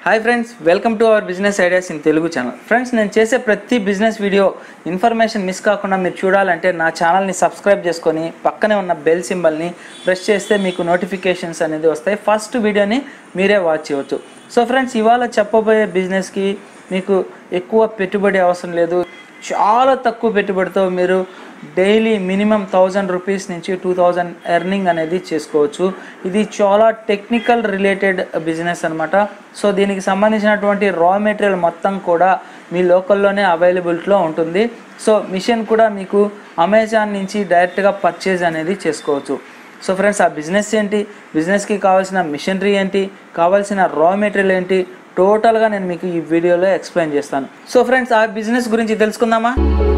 hi friends welcome to our business ideas in Telugu channel friends నేను చేసే ప్రతి business video information miss కాకుండా మీరు చూడాలంటే నా ఛానల్ని సబ్స్క్రైబ్ చేసుకొని పక్కనే ఉన్న బెల్ సింబల్ని ప్రెస్ చేస్తే మీకు నోటిఫికేషన్స్ అనేది వస్తాయి ఫస్ట్ వీడియోని మీరే వాచ్ చేయవచ్చు సో ఫ్రెండ్స్ ఇవాళ చెప్పబోయే బిజినెస్కి మీకు ఎక్కువ పెట్టుబడి అవసరం లేదు చాలా తక్కువ పెట్టుబడితో మీరు డైలీ మినిమం థౌజండ్ రూపీస్ నుంచి టూ థౌజండ్ ఎర్నింగ్ అనేది చేసుకోవచ్చు ఇది చాలా టెక్నికల్ రిలేటెడ్ బిజినెస్ అనమాట సో దీనికి సంబంధించినటువంటి రా మెటీరియల్ మొత్తం కూడా మీ లోకల్లోనే అవైలబిలిటీలో ఉంటుంది సో మిషన్ కూడా మీకు అమెజాన్ నుంచి డైరెక్ట్గా పర్చేజ్ అనేది చేసుకోవచ్చు సో ఫ్రెండ్స్ ఆ బిజినెస్ ఏంటి బిజినెస్కి కావాల్సిన మిషనరీ ఏంటి కావాల్సిన రా మెటీరియల్ ఏంటి టోటల్గా నేను మీకు ఈ వీడియోలో ఎక్స్ప్లెయిన్ చేస్తాను సో ఫ్రెండ్స్ ఆ బిజినెస్ గురించి తెలుసుకుందామా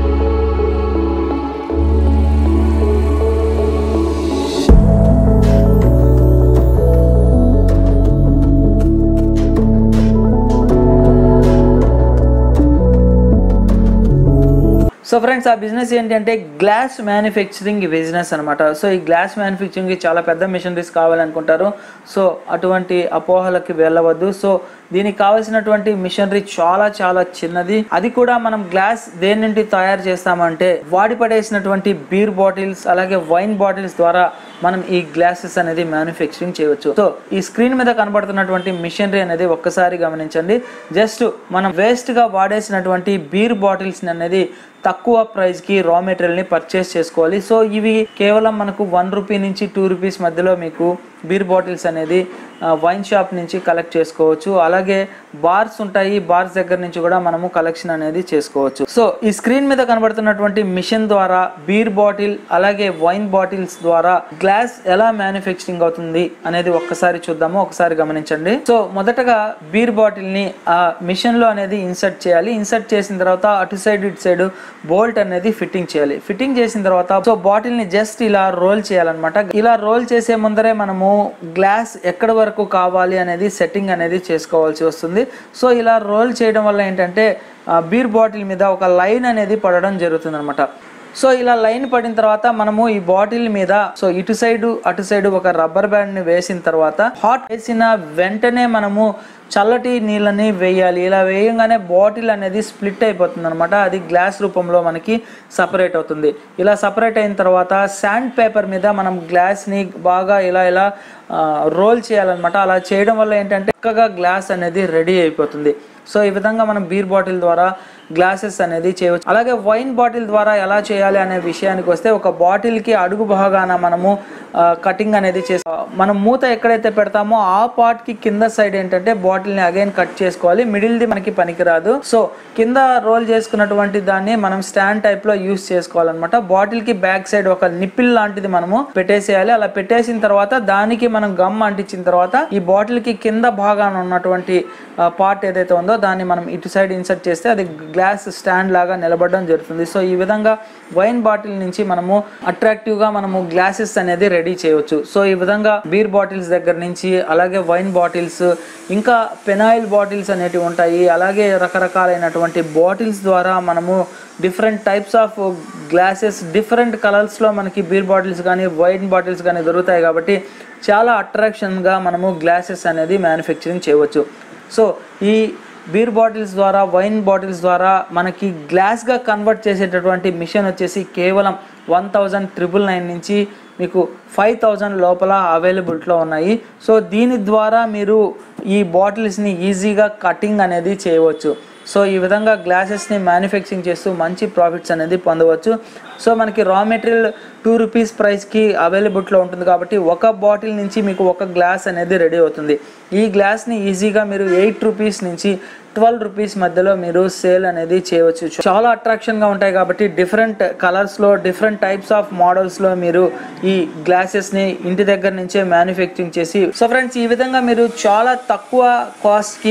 సో ఫ్రెండ్స్ ఆ బిజినెస్ ఏంటంటే గ్లాస్ మ్యానుఫ్యాక్చరింగ్ బిజినెస్ అనమాట సో ఈ గ్లాస్ మ్యానుఫ్యాక్చరింగ్కి చాలా పెద్ద మిషనరీస్ కావాలనుకుంటారు సో అటువంటి అపోహలకి వెళ్ళవద్దు సో దీనికి కావాల్సినటువంటి మిషనరీ చాలా చాలా చిన్నది అది కూడా మనం గ్లాస్ దేని నుండి తయారు చేస్తామంటే వాడి పడేసినటువంటి బీర్ బాటిల్స్ అలాగే వైన్ బాటిల్స్ ద్వారా మనం ఈ గ్లాసెస్ అనేది మ్యానుఫ్యాక్చరింగ్ చేయవచ్చు సో ఈ స్క్రీన్ మీద కనబడుతున్నటువంటి మిషనరీ అనేది ఒక్కసారి గమనించండి జస్ట్ మనం వేస్ట్ గా వాడేసినటువంటి బీర్ బాటిల్స్ అనేది తక్కువ ప్రైస్ కి రా మెటీరియల్ ని పర్చేస్ చేసుకోవాలి సో ఇవి కేవలం మనకు వన్ రూపీ నుంచి టూ రూపీస్ మధ్యలో మీకు బీర్ బాటిల్స్ అనేది వైన్ షాప్ నుంచి కలెక్ట్ చేసుకోవచ్చు అలాగే బార్స్ ఉంటాయి బార్స్ దగ్గర నుంచి కూడా మనము కలెక్షన్ అనేది చేసుకోవచ్చు సో ఈ స్క్రీన్ మీద కనబడుతున్నటువంటి మిషన్ ద్వారా బీర్ బాటిల్ అలాగే వైన్ బాటిల్స్ ద్వారా గ్లాస్ ఎలా మ్యానుఫ్యాక్చరింగ్ అవుతుంది అనేది ఒక్కసారి చూద్దాము ఒకసారి గమనించండి సో మొదటగా బీర్ బాటిల్ ని ఆ మిషన్ లో అనేది ఇన్సర్ట్ చేయాలి ఇన్సర్ట్ చేసిన తర్వాత అటు సైడ్ ఇటు సైడ్ బోల్ట్ అనేది ఫిట్టింగ్ చేయాలి ఫిట్టింగ్ చేసిన తర్వాత సో బాటిల్ ని జస్ట్ ఇలా రోల్ చేయాలన్నమాట ఇలా రోల్ చేసే ముందరే మనము గ్లాస్ ఎక్కడి వరకు కావాలి అనేది సెట్టింగ్ అనేది చేసుకోవాల్సి వస్తుంది సో ఇలా రోల్ చేయడం వల్ల ఏంటంటే ఆ బీర్ బాటిల్ మీద ఒక లైన్ అనేది పడడం జరుగుతుంది అనమాట సో ఇలా లైన్ పడిన తర్వాత మనము ఈ బాటిల్ మీద సో ఇటు సైడ్ అటు సైడ్ ఒక రబ్బర్ బ్యాండ్ ని వేసిన తర్వాత హాట్ వేసిన వెంటనే మనము చల్లటి నీళ్ళని వేయాలి ఇలా వేయంగానే బాటిల్ అనేది స్ప్లిట్ అయిపోతుంది అనమాట అది గ్లాస్ రూపంలో మనకి సపరేట్ అవుతుంది ఇలా సపరేట్ అయిన తర్వాత శాండ్ పేపర్ మీద మనం గ్లాస్ని బాగా ఇలా ఇలా రోల్ చేయాలన్నమాట అలా చేయడం వల్ల ఏంటంటే చక్కగా గ్లాస్ అనేది రెడీ అయిపోతుంది సో ఈ విధంగా మనం బీర్ బాటిల్ ద్వారా గ్లాసెస్ అనేది చేయవచ్చు అలాగే వైన్ బాటిల్ ద్వారా ఎలా చేయాలి అనే విషయానికి వస్తే ఒక బాటిల్కి అడుగు భాగాన మనము కటింగ్ అనేది చేస్తాం మనం మూత ఎక్కడైతే పెడతామో ఆ పార్ట్ కి కింద సైడ్ ఏంటంటే బాటిల్ ని అగైన్ కట్ చేసుకోవాలి మిడిల్ ది మనకి పనికిరాదు సో కింద రోల్ చేసుకున్నటువంటి దాన్ని మనం స్టాండ్ టైప్ లో యూస్ చేసుకోవాలన్నమాట బాటిల్ కి బ్యాక్ సైడ్ ఒక నిప్పిల్ లాంటిది మనము పెట్టేసేయాలి అలా పెట్టేసిన తర్వాత దానికి మనం గమ్ అంటించిన తర్వాత ఈ బాటిల్ కి కింద భాగాన ఉన్నటువంటి పార్ట్ ఏదైతే ఉందో దాన్ని మనం ఇటు సైడ్ ఇన్సర్ట్ చేస్తే అది గ్లాస్ స్టాండ్ లాగా నిలబడడం జరుగుతుంది సో ఈ విధంగా వైన్ బాటిల్ నుంచి మనము అట్రాక్టివ్ గా మనము గ్లాసెస్ అనేది రెడీ చేయవచ్చు సో ఈ విధంగా బీర్ బాటిల్స్ దగ్గర నుంచి అలాగే వైన్ బాటిల్స్ ఇంకా పెనాయిల్ బాటిల్స్ అనేటివి ఉంటాయి అలాగే రకరకాలైనటువంటి బాటిల్స్ ద్వారా మనము different types of glasses different కలర్స్లో మనకి బీర్ బాటిల్స్ కానీ వైన్ బాటిల్స్ కానీ దొరుకుతాయి కాబట్టి చాలా అట్రాక్షన్గా మనము గ్లాసెస్ అనేది మ్యానుఫ్యాక్చరింగ్ చేయవచ్చు సో ఈ బీర్ బాటిల్స్ ద్వారా వైన్ బాటిల్స్ ద్వారా మనకి గ్లాస్గా కన్వర్ట్ చేసేటటువంటి మిషన్ వచ్చేసి కేవలం వన్ థౌజండ్ ట్రిపుల్ నైన్ నుంచి మీకు ఫైవ్ థౌజండ్ లోపల అవైలబిలిటీలో ఉన్నాయి సో దీని ద్వారా మీరు ఈ బాటిల్స్ని ఈజీగా కటింగ్ అనేది చేయవచ్చు సో ఈ విధంగా గ్లాసెస్ని మ్యానుఫ్యాక్చరింగ్ చేస్తూ మంచి ప్రాఫిట్స్ అనేది పొందవచ్చు సో మనకి రా మెటీరియల్ టూ రూపీస్ ప్రైస్కి అవైలబిలిటీలో ఉంటుంది కాబట్టి ఒక బాటిల్ నుంచి మీకు ఒక గ్లాస్ అనేది రెడీ అవుతుంది ఈ గ్లాస్ని ఈజీగా మీరు ఎయిట్ రూపీస్ నుంచి ట్వెల్వ్ రూపీస్ మధ్యలో మీరు సేల్ అనేది చేయవచ్చు చాలా అట్రాక్షన్గా ఉంటాయి కాబట్టి డిఫరెంట్ కలర్స్లో డిఫరెంట్ టైప్స్ ఆఫ్ మోడల్స్లో మీరు ఈ గ్లాసెస్ని ఇంటి దగ్గర నుంచే మ్యానుఫ్యాక్చరింగ్ చేసి సో ఫ్రెండ్స్ ఈ విధంగా మీరు చాలా తక్కువ కాస్ట్కి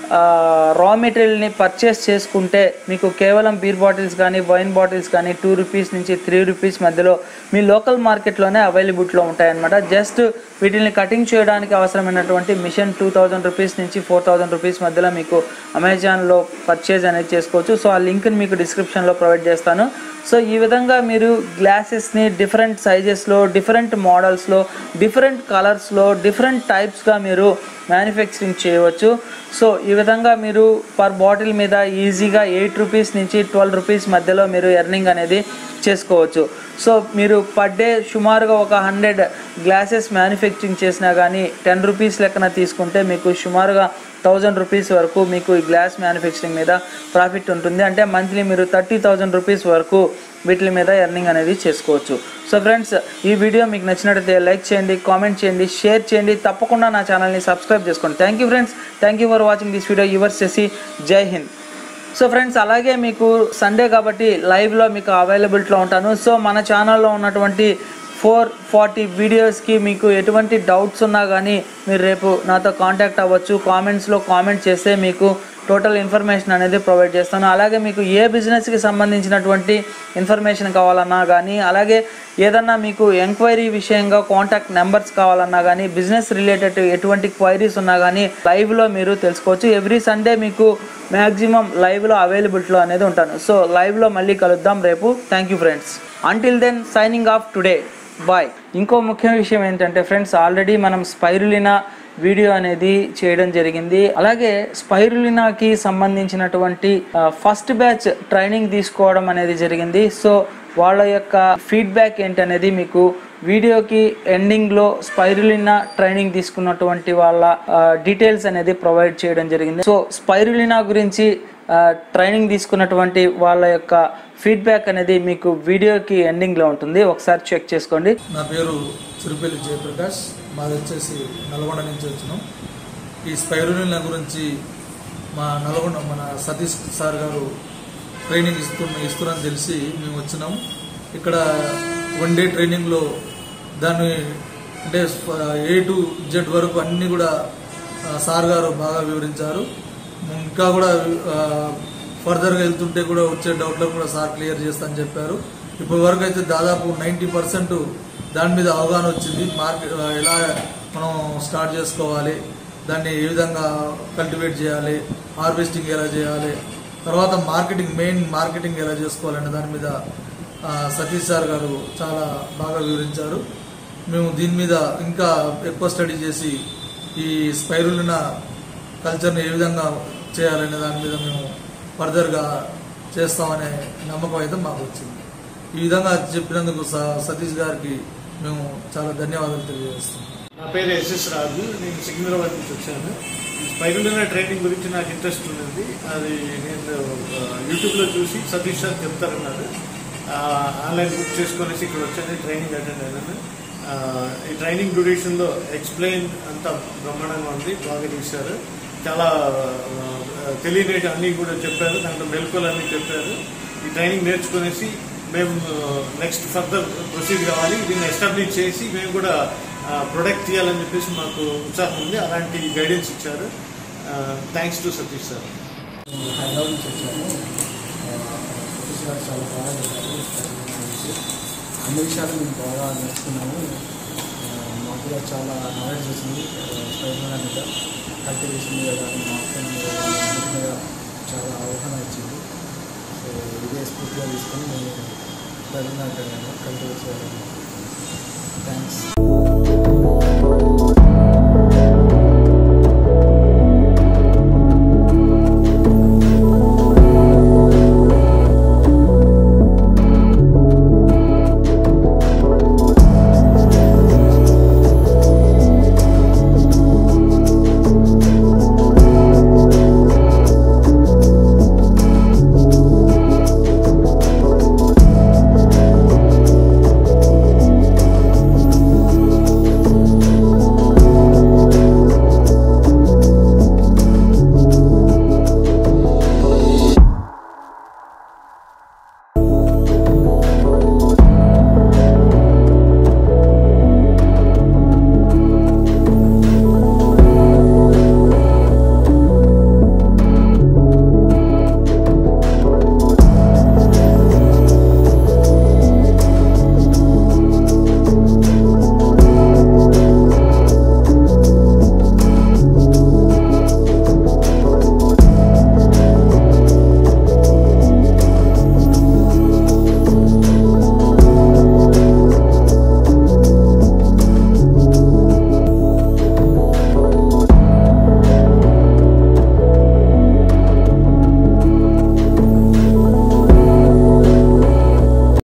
రా మెటీరియల్ని పర్చేస్ చేసుకుంటే మీకు కేవలం బీర్ బాటిల్స్ కానీ వైన్ బాటిల్స్ కానీ టూ రూపీస్ నుంచి త్రీ రూపీస్ మధ్యలో మీ లోకల్ మార్కెట్లోనే అవైలబుల్లో ఉంటాయన్నమాట జస్ట్ వీటిని కటింగ్ చేయడానికి అవసరమైనటువంటి మిషన్ టూ థౌజండ్ రూపీస్ నుంచి ఫోర్ థౌజండ్ రూపీస్ మధ్యలో మీకు అమెజాన్లో పర్చేజ్ అనేది చేసుకోవచ్చు సో ఆ లింక్ని మీకు డిస్క్రిప్షన్లో ప్రొవైడ్ చేస్తాను సో ఈ విధంగా మీరు గ్లాసెస్ని డిఫరెంట్ సైజెస్లో డిఫరెంట్ మోడల్స్లో డిఫరెంట్ కలర్స్లో డిఫరెంట్ టైప్స్గా మీరు మ్యానుఫ్యాక్చరింగ్ చేయవచ్చు సో ఈ విధంగా మీరు పర్ బాటిల్ మీద ఈజీగా ఎయిట్ రూపీస్ నుంచి ట్వెల్వ్ రూపీస్ మధ్యలో మీరు ఎర్నింగ్ అనేది చేసుకోవచ్చు సో మీరు పర్ డే సుమారుగా ఒక హండ్రెడ్ గ్లాసెస్ మ్యానుఫ్యాక్చరింగ్ చేసినా కానీ టెన్ రూపీస్ లెక్కన తీసుకుంటే మీకు సుమారుగా థౌజండ్ రూపీస్ వరకు మీకు ఈ గ్లాస్ మ్యానుఫ్యాక్చరింగ్ మీద ప్రాఫిట్ ఉంటుంది అంటే మంత్లీ మీరు థర్టీ థౌజండ్ రూపీస్ వరకు వీటి మీద ఎర్నింగ్ అనేది చేసుకోవచ్చు సో ఫ్రెండ్స్ ఈ వీడియో మీకు నచ్చినట్లయితే లైక్ చేయండి కామెంట్ చేయండి షేర్ చేయండి తప్పకుండా నా ఛానల్ని సబ్స్క్రైబ్ చేసుకోండి thank you friends thank you for watching this video యువర్స్ చేసి జై హింద్ సో ఫ్రెండ్స్ అలాగే మీకు సండే కాబట్టి లైవ్లో మీకు అవైలబిలిటీలో ఉంటాను సో మన ఛానల్లో ఉన్నటువంటి ఫోర్ ఫార్టీ వీడియోస్కి మీకు ఎటువంటి డౌట్స్ ఉన్నా కానీ మీరు రేపు నాతో కాంటాక్ట్ అవ్వచ్చు కామెంట్స్లో కామెంట్ చేస్తే మీకు టోటల్ ఇన్ఫర్మేషన్ అనేది ప్రొవైడ్ చేస్తాను అలాగే మీకు ఏ బిజినెస్కి సంబంధించినటువంటి ఇన్ఫర్మేషన్ కావాలన్నా కానీ అలాగే ఏదన్నా మీకు ఎంక్వైరీ విషయంగా కాంటాక్ట్ నెంబర్స్ కావాలన్నా కానీ బిజినెస్ రిలేటెడ్ ఎటువంటి క్వైరీస్ ఉన్నా కానీ లైవ్లో మీరు తెలుసుకోవచ్చు ఎవ్రీ సండే మీకు మ్యాక్సిమం లైవ్లో అవైలబిలిటీలో అనేది ఉంటాను సో లైవ్లో మళ్ళీ కలుద్దాం రేపు thank you friends until then signing off today bye ఇంకో ముఖ్య విషయం ఏంటంటే ఫ్రెండ్స్ ఆల్రెడీ మనం స్పైరులినా వీడియో అనేది చేయడం జరిగింది అలాగే స్పైరులినాకి సంబంధించినటువంటి ఫస్ట్ బ్యాచ్ ట్రైనింగ్ తీసుకోవడం అనేది జరిగింది సో వాళ్ళ యొక్క ఫీడ్బ్యాక్ ఏంటనేది మీకు వీడియోకి ఎండింగ్లో స్పైరులినా ట్రైనింగ్ తీసుకున్నటువంటి వాళ్ళ డీటెయిల్స్ అనేది ప్రొవైడ్ చేయడం జరిగింది సో స్పైరులినా గురించి ట్రైనింగ్ తీసుకున్నటువంటి వాళ్ళ యొక్క ఫీడ్బ్యాక్ అనేది మీకు వీడియోకి ఎండింగ్లో ఉంటుంది ఒకసారి చెక్ చేసుకోండి నా పేరు చిరుపల్లి జయప్రకాష్ మాది వచ్చేసి నల్గొండ నుంచి వచ్చినాం ఈ స్పైరులిన గురించి మా నల్గొండ మన సతీష్ సార్ గారు ట్రైనింగ్ ఇస్తున్న ఇస్తున్నారని తెలిసి మేము వచ్చినాం ఇక్కడ వన్ డే ట్రైనింగ్లో దాన్ని అంటే ఏ టు జెడ్ వరకు అన్నీ కూడా ఆ, సార్ గారు బాగా వివరించారు ఇంకా కూడా ఆ, ఫర్దర్గా వెళ్తుంటే కూడా వచ్చే డౌట్లను కూడా సార్ క్లియర్ చేస్తా అని చెప్పారు ఇప్పటి వరకు అయితే దాదాపు నైంటీ పర్సెంట్ దాని మీద అవగాహన వచ్చింది మార్కెట్ ఎలా మనం స్టార్ట్ చేసుకోవాలి దాన్ని ఏ విధంగా కల్టివేట్ చేయాలి హార్వెస్టింగ్ ఎలా చేయాలి తర్వాత మార్కెటింగ్ మెయిన్ మార్కెటింగ్ ఎలా చేసుకోవాలనే దాని మీద ఆ, సతీష్ సార్ గారు చాలా బాగా వివరించారు మేము దీని మీద ఇంకా ఎక్కువ స్టడీ చేసి ఈ స్పైరులిన కల్చర్ని ఏ విధంగా చేయాలనే దాని మీద మేము ఫర్దర్గా చేస్తామనే నమ్మకం అయితే మాకు వచ్చింది ఈ విధంగా చెప్పినందుకు స- సతీష్ గారికి మేము చాలా ధన్యవాదాలు తెలియజేస్తాం నా పేరు ఎస్ఎస్ రాజు నేను సికింద్రాబాద్ నుంచి వచ్చాను ఈ స్పైరులినా ట్రైనింగ్ గురించి నాకు ఇంట్రెస్ట్ ఉన్నది అది నేను ఆ, యూట్యూబ్లో చూసి సతీష్ సార్ చెప్తారన్నారు ఆ, ఆన్లైన్ బుక్ చేసుకొనేసి ఇక్కడ వచ్చాను ట్రైనింగ్ అటెండ్ అయినాను ఆ, ఈ ట్రైనింగ్ డ్యూరేషన్లో ఎక్స్ప్లెయిన్ అంతా బ్రహ్మాండంగా ఉంది బాగా చేశారు చాలా ఆ, తెలియని అన్నీ కూడా చెప్పారు దాంట్లో మెలకువలు అన్నీ చెప్పారు ఈ ట్రైనింగ్ నేర్చుకునేసి మేము నెక్స్ట్ ఫర్దర్ ప్రొసీడ్ కావాలి దీన్ని ఎస్టాబ్లిష్ చేసి మేము కూడా ప్రొడక్ట్ తీయాలని చెప్పేసి మాకు ఉత్సాహం ఉంది అలాంటి గైడెన్స్ ఇచ్చారు thanks to Satish sir Hyderabad నుంచి వచ్చాను ఆ, సతీష్ గారు చాలా బాగా చెప్పారు స్పైరల్ గురించి అన్ని విషయాలు మేము బాగా నేర్చుకున్నాము ఆ, మాకు కూడా చాలా నాలెడ్జ్ వచ్చింది స్పైరల్ మీద కల్టివేషన్ మీద కానీ మార్కెటింగ్ మీద కానీ అన్నిటి మీద చాలా అవగాహన వచ్చింది సో ఇదే స్ఫూర్తిగా తీసుకొని మేము స్పైరల్ కల్టివేట్ చేయాలి థ్యాంక్స్